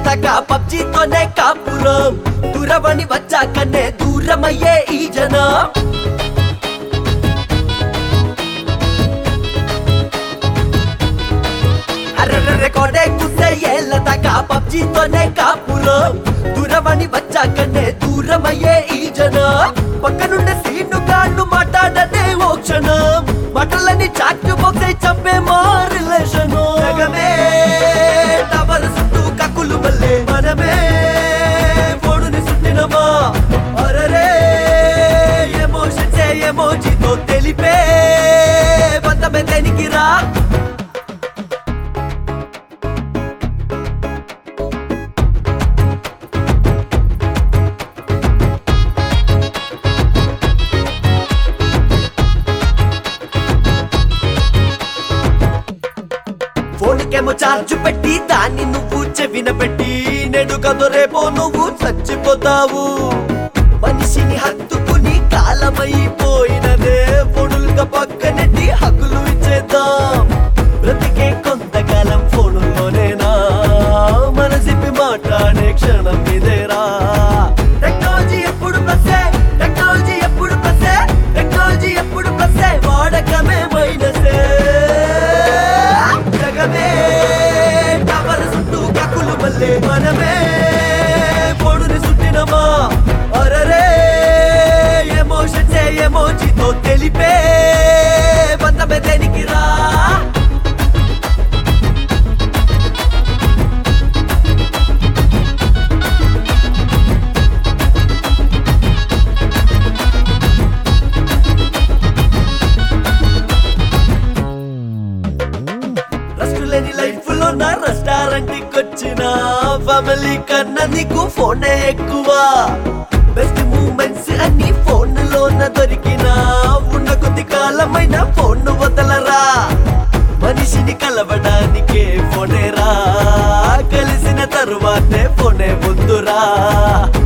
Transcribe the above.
ఏళ్ళదాకా పబ్జీతోనే కాపురం దూరమని వచ్చాకనే దూరమయ్యే ఈ జనం అర్రర్రె కోడే కుసే ఏళ్ళదాకా పబ్జీతోనే కాపురం దూరమని వచ్చాకనే దూరమయ్యే ఈ జనం పక్కనుండే సీను గాను మాట్లాడనే ఓ క్షణం మాటలని చాక్టు బొక్సై చంపే మా రిలేషను జగమే టవర్ చుట్టూ కక్కులు మల్లే మనమే పొడుని సుట్టినమా అరరే ఎమోషన్స్ ఎమోజీతో తెలిపే బంధమే దేనికి రా ఫోన్కేమో చార్జ్ పెట్టి దాన్ని నువ్వు చెవిన పెట్టి నేడు కదో రేపో నువ్వు చచ్చిపోతావు మనిషిని హత్తుకుని కాలమైపోయినదే ఫోనులుగా పక్కనెట్టి హక్కులు ఇచ్చేద్దాం బ్రతికే కొంతకాలం ఫోనుల్లోనేనా మనసిపి మాట్లాడే క్షణం ఇదేరా టెక్నాలజీ ఎప్పుడు ప్లస్సే టెక్నాలజీ ఎప్పుడు ప్లస్సే టెక్నాలజీ ఎప్పుడు ప్లస్సే వాడకమే మైనసే జగమే టవర్ చుట్టూ కక్కులు మల్లే మనమే పొడుని సుట్టినమా అరరే ఎమోషన్స్ ఎమోజీతో తెలిపే బంధమే దేనికి రా రెస్ట్ లేని లైఫ్ లో నా రెస్టారెంట్ వచ్చిన ఫ్యామిలీ కన్నా నీకు ఫోనే ఎక్కువ బెస్ట్ మూమెంట్స్ అన్ని ఫోన్ లోన దొరికిన ఉన్న కొద్ది కాలమైన ఫోన్ వదలరా మనిషిని కలవడానికే ఫోనే రా కలిసిన తరువాతే ఫోనే ముందురా